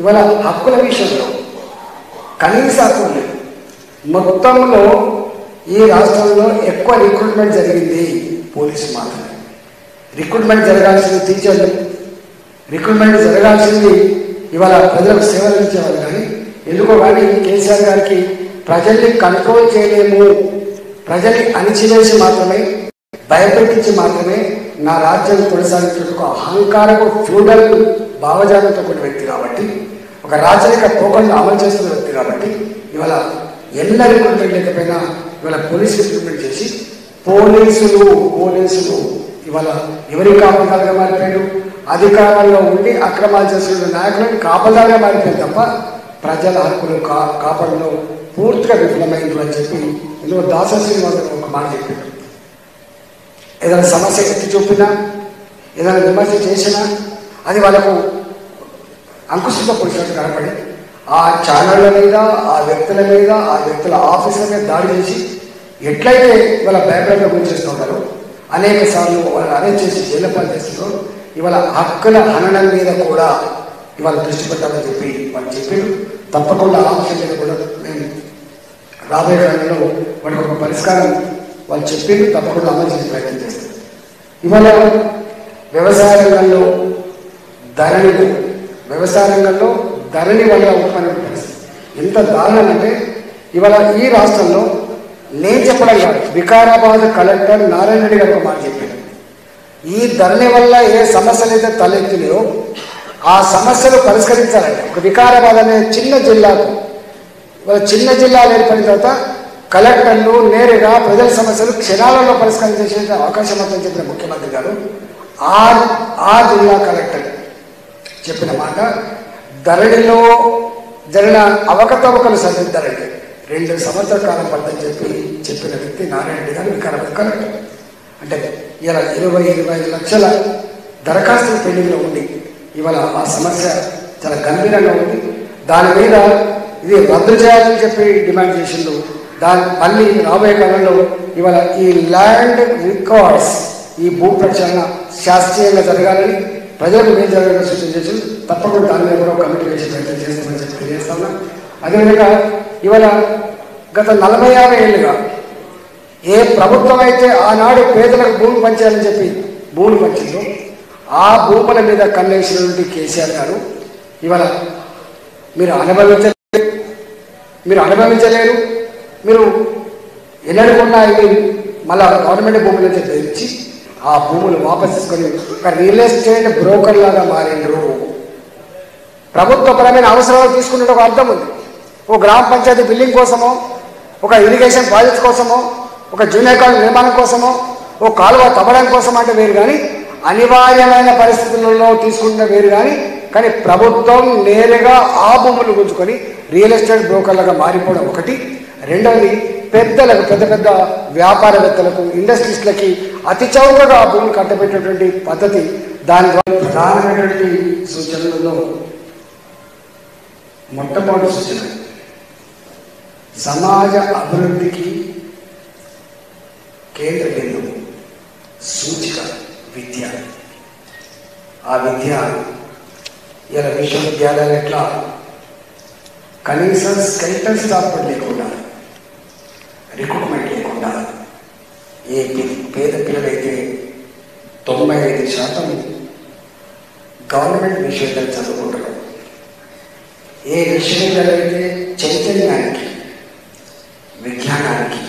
ఇవాళ హక్కుల విషయంలో కనీస హక్కులు లేవు మొత్తంలో ఈ రాష్ట్రంలో ఎక్కువ రిక్రూట్మెంట్ జరిగింది పోలీసు మాత్రమే రిక్రూట్మెంట్ జరగాల్సింది టీచర్లు రిక్రూట్మెంట్ జరగాల్సింది ఇవాళ ప్రజలకు సేవలు ఇచ్చేవాళ్ళు కానీ ఎందుకో కానీ కేసీఆర్ గారికి ప్రజల్ని కంట్రోల్ చేయలేము ప్రజల్ని అణిచివేసి మాత్రమే భయపెట్టించి మాత్రమే నా రాజ్యం కొనసాగించే ఒక అహంకారపు ఫ్యూడల్ భావజాలంతో కూడిన వ్యక్తి కాబట్టి ఒక రాజరిక పోకడను అమలు చేస్తున్న వ్యక్తి కాబట్టి ఇవాళ ఎన్న రిక్రూట్మెంట్ లేకపోయినా ఇవాళ పోలీసు రిక్రూట్మెంట్ చేసి పోలీసులు పోలీసులు ఇవాళ ఎవరి కాపలాలుగా మారిపోయాడు అధికారంలో ఉండి అక్రమాలు చేస్తున్న నాయకులను కాపలాగా మారిపోయింది తప్ప ప్రజల హక్కులు కా కాపాడంలో పూర్తిగా విఫలమైంది అని చెప్పి ఇందులో దాస శ్రీనివాస్ గారు ఒక మాట చెప్పాడు ఏదైనా సమస్య ఎత్తి చూపినా ఏదైనా విమర్శ చేసినా అది వాళ్ళకు అంకుశంతో పొడిచినట్టు కనపడి ఆ ఛానళ్ళ మీద ఆ వ్యక్తుల మీద ఆ వ్యక్తుల ఆఫీసుల మీద దాడి చేసి ఎట్లయితే వాళ్ళ బ్యాక్గ్రౌండ్లో గురించేస్తుంటారో అనేక సార్లు వాళ్ళని అరెస్ట్ చేసి జైలు పాలు చేస్తున్నారో ఇవాళ హక్కుల హననం మీద కూడా ఇవాళ దృష్టి పెట్టాలని చెప్పి వాళ్ళు చెప్పారు తప్పకుండా ఆ అంశం మీద కూడా మేము రాబోయే కాలంలో వాటికి ఒక పరిష్కారం వాళ్ళు చెప్పారు తప్పకుండా అమలు చేసే ప్రయత్నం చేస్తారు ఇవాళ వ్యవసాయ రంగంలో ధరణి వ్యవసాయ రంగంలో ధరణి వల్ల ఉత్పన్న పరిస్థితి ఎంత దారుణం అంటే ఇవాళ ఈ రాష్ట్రంలో నేను చెప్పడం కాదు వికారాబాద్ కలెక్టర్ నారాయణ రెడ్డి గారు ఒక మాట చెప్పారు ఈ ధరణి వల్ల ఏ సమస్యలు అయితే తలెత్తినాయో ఆ సమస్యలు పరిష్కరించాలంటే ఒక వికారాబాద్ అనే చిన్న జిల్లాకు ఒక చిన్న జిల్లాలు ఏర్పడిన తర్వాత కలెక్టర్లు నేరుగా ప్రజల సమస్యలు క్షణాలలో పరిష్కరించే అవకాశం ఉందని చెప్పిన ముఖ్యమంత్రి గారు ఆ ఆ జిల్లా కలెక్టర్ చెప్పిన మాట ధరణిలో జరిగిన అవకతవకలు సరిదిద్దారంటే రెండు సంవత్సరాల కాలం పడుతుందని చెప్పి చెప్పిన వ్యక్తి నారాయణ రెడ్డి గారు వికారాబాద్ కలెక్టర్ అంటే ఇలా ఇరవై ఇరవై ఐదు లక్షల దరఖాస్తులు పెండింగ్లో ఉంది ఇవాళ ఆ సమస్య చాలా గంభీరంగా ఉంది దాని మీద ఇది రద్దు చేయాలని చెప్పి డిమాండ్ చేసిండు దాని మళ్ళీ రాబోయే కాలంలో ఇవాళ ఈ ల్యాండ్ రికార్డ్స్ ఈ భూ ప్రక్షాళన శాస్త్రీయంగా జరగాలని ప్రజలకు మేలు జరగాలని సూచన చేసి తప్పకుండా దాని మీద కూడా ఒక కమిటీ వేసి ప్రయత్నం చేస్తామని చెప్పి తెలియజేస్తా అదేవిధంగా ఇవాళ గత నలభై యాభై ఏళ్ళుగా ఏ ప్రభుత్వం అయితే ఆనాడు పేదలకు భూమి పంచాలని చెప్పి భూములు పంచిందో ఆ భూముల మీద కన్నేసినటువంటి కేసీఆర్ గారు ఇవాళ మీరు అనుభవించలేరు మీరు అనుభవించలేరు మీరు ఎన్నడుకున్నా ఇవి మళ్ళా గవర్నమెంట్ భూములు అయితే తెచ్చి ఆ భూములు వాపస్ తీసుకొని ఒక రియల్ ఎస్టేట్ బ్రోకర్ లాగా మారిండ్రు ప్రభుత్వపరమైన అవసరాలు తీసుకునే ఒక అర్థం ఉంది ఓ గ్రామ పంచాయతీ బిల్డింగ్ కోసమో ఒక ఇరిగేషన్ ప్రాజెక్ట్ కోసమో ఒక జూనియర్ కాలేజ్ నిర్మాణం కోసమో ఓ కాలువ తవ్వడం కోసం అంటే వేరు కానీ అనివార్యమైన పరిస్థితులలో తీసుకుంటే వేరు కానీ కానీ ప్రభుత్వం నేరుగా ఆ భూములు గుంజుకొని రియల్ ఎస్టేట్ బ్రోకర్లుగా మారిపోవడం ఒకటి రెండవది పెద్దలకు పెద్ద పెద్ద వ్యాపారవేత్తలకు ఇండస్ట్రీస్లకి అతి చౌకగా ఆ భూములు కట్టబెట్టేటువంటి పద్ధతి దాని ద్వారా ప్రధానమైనటువంటి సూచనలలో మొట్టమొదటి సూచన సమాజ అభివృద్ధికి కేంద్ర బిందువు సూచిక విద్య ఆ విద్య ఇలా విశ్వవిద్యాలయాలు ఎట్లా కనీసం స్కెల్టన్ స్టాఫ్ కూడా లేకుండా రిక్రూట్మెంట్ లేకుండా ఏ పి- పేద పిల్లలైతే తొంభై ఐదు శాతం గవర్నమెంట్ విశ్వవిద్యాలయం చదువుకుంటారు ఏ విశ్వవిద్యాలయం అయితే చైతన్యానికి విజ్ఞానానికి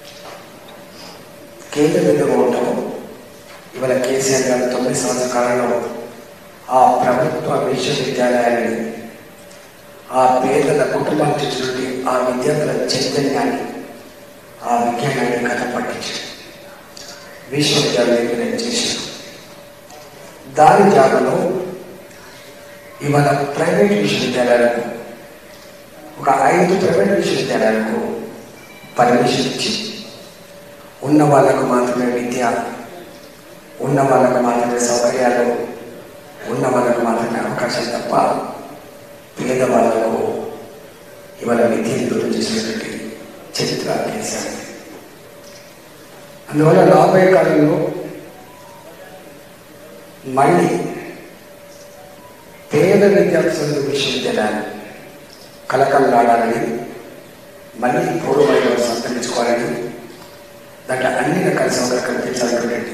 కేంద్ర బిందువుగా ఉంటామో ఇవాళ కేసీఆర్ గారు తొమ్మిది సంవత్సరాల కాలంలో ఆ ప్రభుత్వ విశ్వవిద్యాలయాన్ని ఆ పేదల కుటుంబాలు తెచ్చినటువంటి ఆ విద్యార్థుల చైతన్యాన్ని ఆ విజ్ఞానాన్ని కథ పట్టించారు విశ్వవిద్యాలయం చేశారు దాని జాగలో ఇవాళ ప్రైవేట్ విశ్వవిద్యాలయాలకు ఒక ఐదు ప్రైవేట్ విశ్వవిద్యాలయాలకు పర్మిషన్ ఇచ్చి ఉన్న వాళ్ళకు మాత్రమే విద్య ఉన్న వాళ్ళకు మాత్రమే సౌకర్యాలు ఉన్న వాళ్ళకు మాత్రమే అవకాశం తప్ప పేదవాళ్లకు ఇవాళ విద్యను దూరం చేసినటువంటి చరిత్ర కేసీఆర్ అందువల్ల రాబోయే కాలంలో మళ్ళీ పేద విద్యార్థులు విశ్వవిద్యాలయాలు కలకలలాడాలని మళ్ళీ పూర్వమైన సంతరించుకోవాలని దాంట్లో అన్ని రకాల సౌకర్యాలు కల్పించాలనేటువంటి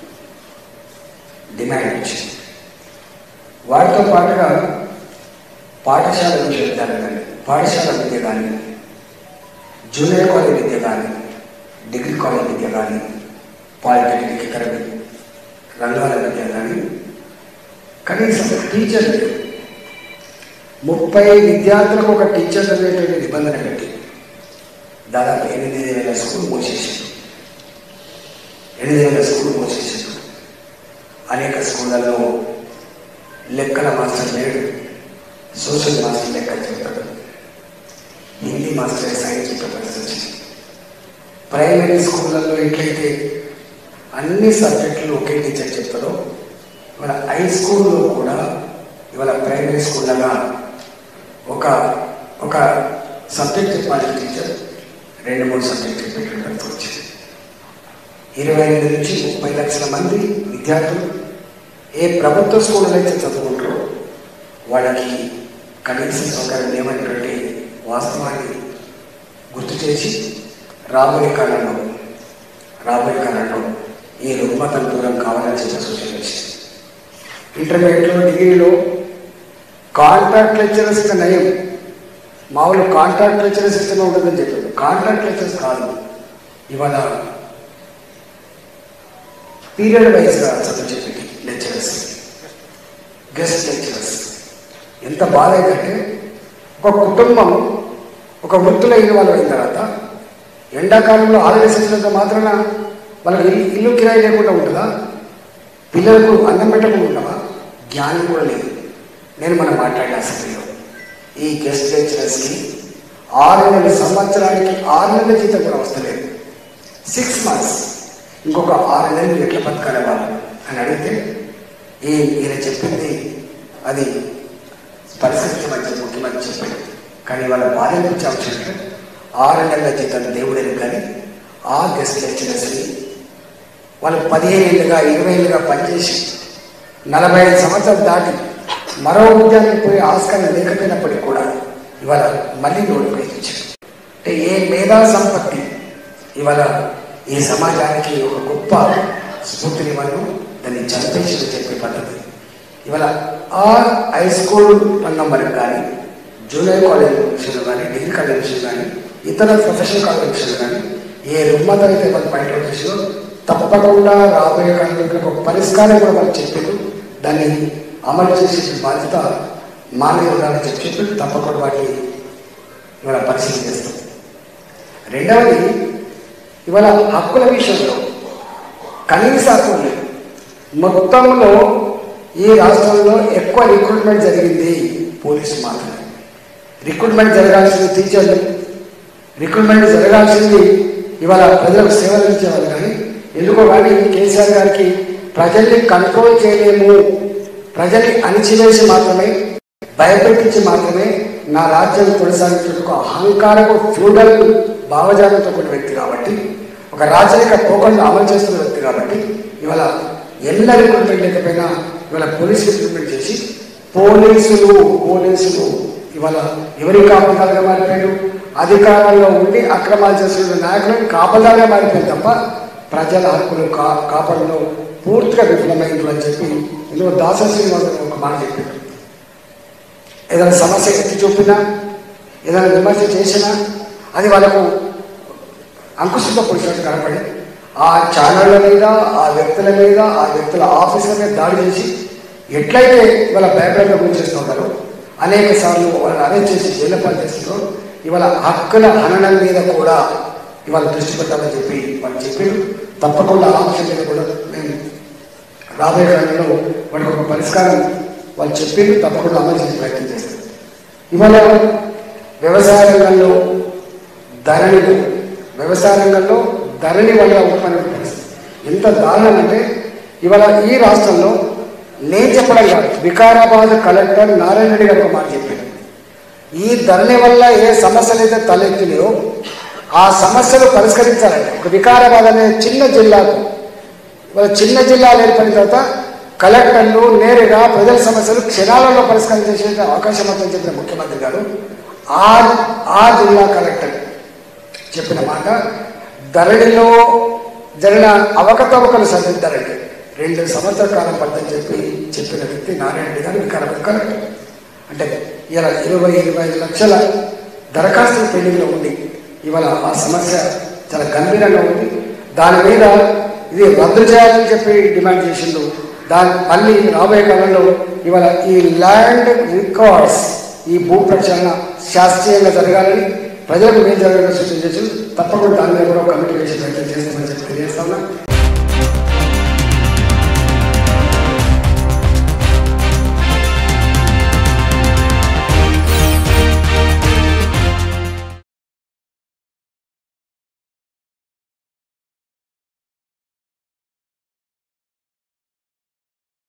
డిమాండ్ వచ్చింది వాటితో పాటుగా పాఠశాల విశ్వవిద్యాలయం కానీ పాఠశాల విద్య కానీ జూనియర్ కాలేజ్ విద్య కానీ డిగ్రీ కాలేజ్ విద్య కానీ పాలిటెక్నిక్ ఇతర రంగాల విద్య కానీ కనీసం టీచర్ లేరు. ముప్పై విద్యార్థులకు ఒక టీచర్ అనేటువంటి నిబంధన పెట్టి దాదాపు ఎనిమిది వేల స్కూల్ మూసేసారు ఎనిమిది వేల స్కూల్ మూసేసారు అనేక స్కూళ్ళలో లెక్కల మాస్టర్ లేడు సోషల్ మాస్టర్ లెక్క చెప్తాడు హిందీ మాస్టర్ సైన్స్ చెప్పే పరిస్థితి వచ్చింది ప్రైమరీ స్కూళ్ళల్లో ఎట్లయితే అన్ని సబ్జెక్టులు ఒకే టీచర్ చెప్తారో ఇవాళ హై స్కూల్లో కూడా ఇవాళ ప్రైమరీ స్కూళ్ళగా ఒక ఒక సబ్జెక్ట్ చెప్పాల్సిన టీచర్ రెండు మూడు సబ్జెక్ట్ చెప్పేటువంటి వచ్చింది ఇరవై ఐదు నుంచి ముప్పై లక్షల మంది విద్యార్థులు ఏ ప్రభుత్వ స్కూల్లో అయితే చదువుకుంటారో వాళ్ళకి కనీస సౌకర్యం లేవనేటువంటి వాస్తవాన్ని గుర్తు చేసి రాబోయే కాలంలో రాబోయే కాలంలో ఈ రుగ్మతలు దూరం కావాలని చెప్పి సూచన చేసింది ఇంటర్మీడియట్లో డిగ్రీలో కాంట్రాక్ట్ లెక్చరర్స్ ఇస్తే నయం మామూలు కాంట్రాక్ట్ లెక్చరర్స్ ఇస్తేనే ఉంటుందని చెప్పారు కాంట్రాక్ట్ లెక్చరర్స్ కాదు ఇవాళ పీరియడ్ వైజ్గా చదువు చెప్పి లెక్చరర్స్ గెస్ట్ లెక్చరర్స్ ఎంత బాధ అయిందంటే ఒక కుటుంబం ఒక వృత్తుల ఇల్లు వాళ్ళు అయిన తర్వాత ఎండాకాలంలో హాలిడేస్ వచ్చినంత మాత్రాన వాళ్ళకి ఇల్లు ఇల్లు కిరాయి లేకుండా ఉంటుందా పిల్లలకు అన్నం పెట్టకుండా ఉండవా జ్ఞానం కూడా లేదు నేను మనం మాట్లాడే అసెంబ్లీలో ఈ గెస్ట్ లెక్చరర్స్కి ఆరు నెలల సంవత్సరానికి ఆరు నెలల జీతం కూడా వస్తలేదు సిక్స్ మంత్స్ ఇంకొక ఆరు నెలలు ఎట్లా బతకాలి వాళ్ళు అని అడిగితే ఈ ఈయన చెప్పింది అది పరిస్థితి ముఖ్యమంత్రి చెప్పాడు కానీ వాళ్ళ బాధ గురించి అవసరం లేదు. ఆరు నెలల జీతం దేవుడని కానీ ఆ గెస్ట్ లెక్చరర్స్ని వాళ్ళు పదిహేను ఏళ్ళుగా ఇరవై ఏళ్ళుగా పనిచేసి నలభై ఐదు సంవత్సరాలు దాటి మరో ఉద్యోగానికి పోయే ఆస్కారం లేకపోయినప్పటికీ కూడా ఇవాళ మళ్ళీ నోటిఫికేషన్ ఇచ్చారు అంటే ఏ మేధా సంపత్తి ఇవాళ ఈ సమాజానికి ఒక గొప్ప స్ఫూర్తినివ్వను దాన్ని చంపేసి చెప్పే పద్ధతి ఇవాళ ఆ హై స్కూల్ రంగం వరకు కానీ జూనియర్ కాలేజ్ విషయంలో కానీ డిగ్రీ కాలేజ్ విషయంలో కానీ ఇతర ప్రొఫెషనల్ కాలేజ్ విషయంలో కానీ ఏ రుగ్మత అయితే వాళ్ళు బయట వచ్చేసిందో తప్పకుండా రాబోయే కాలంలో ఒక పరిష్కారం కూడా వాళ్ళు చెప్పారు దాన్ని అమలు చేసే బాధ్యత మానవ ఉండాలని చెప్పి చెప్పి తప్పకుండా వాటిని ఇవాళ పరిశీలన చేస్తాం రెండవది ఇవాళ హక్కుల విషయంలో కనీస హక్కులు లేవు. మొత్తంలో ఈ రాష్ట్రంలో ఎక్కువ రిక్రూట్మెంట్ జరిగింది పోలీసు మాత్రమే రిక్రూట్మెంట్ జరగాల్సింది టీచర్లు రిక్రూట్మెంట్ జరగాల్సింది ఇవాళ ప్రజలకు సేవలు ఇచ్చేవాళ్ళు కానీ ఎందుకో కానీ కేసీఆర్ గారికి ప్రజల్ని కంట్రోల్ చేయలేము ప్రజల్ని అణిచివేసి మాత్రమే భయపెట్టించి మాత్రమే నా రాజ్యం కొనసాగించే ఒక అహంకారపు ఫ్యూడల్ భావజాలంతో కూడిన వ్యక్తి కాబట్టి ఒక రాజరిక పోకడను అమలు చేస్తున్న వ్యక్తి కాబట్టి ఇవాళ ఎల్ల రిక్రూట్మెంట్ లేకపోయినా ఇవాళ పోలీసు రిక్రూట్మెంట్ చేసి పోలీసులు పోలీసులు ఇవాళ ఎవరి కాపలాలుగా మారిపోయారు అధికారంలో ఉండి అక్రమాలు చేస్తున్న నాయకులను కాపలాగా మారిపోయింది తప్ప ప్రజల హక్కులు కా కాపాడంలో పూర్తిగా విఫలమైంది అని చెప్పి ఇందులో దాస శ్రీనివాస ఒక మాట చెప్పారు ఏదైనా సమస్య ఎత్తి చూపినా ఏదైనా విమర్శ చేసినా అది వాళ్ళకు అంకుశంతో పొడిచినట్టు కనపడి ఆ ఛానళ్ళ మీద ఆ వ్యక్తుల మీద ఆ వ్యక్తుల ఆఫీసుల మీద దాడి చేసి ఎట్లయితే వాళ్ళ బ్యాక్గ్రౌండ్ గురించి చేస్తుంటారో అనేక సార్లు వాళ్ళని అరెస్ట్ చేసి జైలు పాలు చేస్తున్నారో ఇవాళ హక్కుల హననం మీద కూడా ఇవాళ దృష్టి పెట్టాలని చెప్పి వాళ్ళు చెప్పారు తప్పకుండా ఆ అంశం మీద కూడా మేము రాబోయే కాలంలో వాటికి ఒక పరిష్కారం వాళ్ళు చెప్పి తప్పకుండా అమలు చేసే ప్రయత్నం చేస్తారు ఇవాళ వ్యవసాయ రంగంలో ధరణి వ్యవసాయ రంగంలో ధరణి వల్ల ఉత్పన్న పరిస్థితి ఎంత దారుణం అంటే ఇవాళ ఈ రాష్ట్రంలో నేను చెప్పడం కాదు వికారాబాద్ కలెక్టర్ నారాయణ రెడ్డి గారు ఒక మాట చెప్పారు ఈ ధరణి వల్ల ఏ సమస్యలు అయితే తలెత్తినాయో ఆ సమస్యలు పరిష్కరించాలంటే ఒక వికారాబాద్ అనే చిన్న జిల్లాకు ఇవాళ చిన్న జిల్లాలు ఏర్పడిన తర్వాత కలెక్టర్లు నేరుగా ప్రజల సమస్యలు క్షణాలలో పరిష్కారం చేసే అవకాశం ఉందని చెప్పిన ముఖ్యమంత్రి గారు ఆ ఆ జిల్లా కలెక్టర్ చెప్పిన మాట ధరణిలో జరిగిన అవకతవకలు సరిదిద్దరండి రెండు సంవత్సరాల కాలం పడుతుందని చెప్పి చెప్పిన వ్యక్తి నారాయణ రెడ్డి గారు వికారాబాద్ కలెక్టర్ అంటే ఇలా ఇరవై ఇరవై ఐదు లక్షల దరఖాస్తులు పెండింగ్లో ఉంది ఇవాళ ఆ సమస్య చాలా గంభీరంగా ఉంది దాని మీద ఇది రద్దు చేయాలని చెప్పి డిమాండ్ చేసిండు దాని మళ్ళీ రాబోయే కాలంలో ఇవాళ ఈ ల్యాండ్ రికార్డ్స్ ఈ భూ ప్రక్షాళన శాస్త్రీయంగా జరగాలని ప్రజలకు మేలు జరగాలని సూచన చేసి తప్పకుండా దాని మీద కూడా ఒక కమిటీ వేసి ప్రయత్నం చేస్తామని చెప్పి తెలియజేస్తా ఉన్నా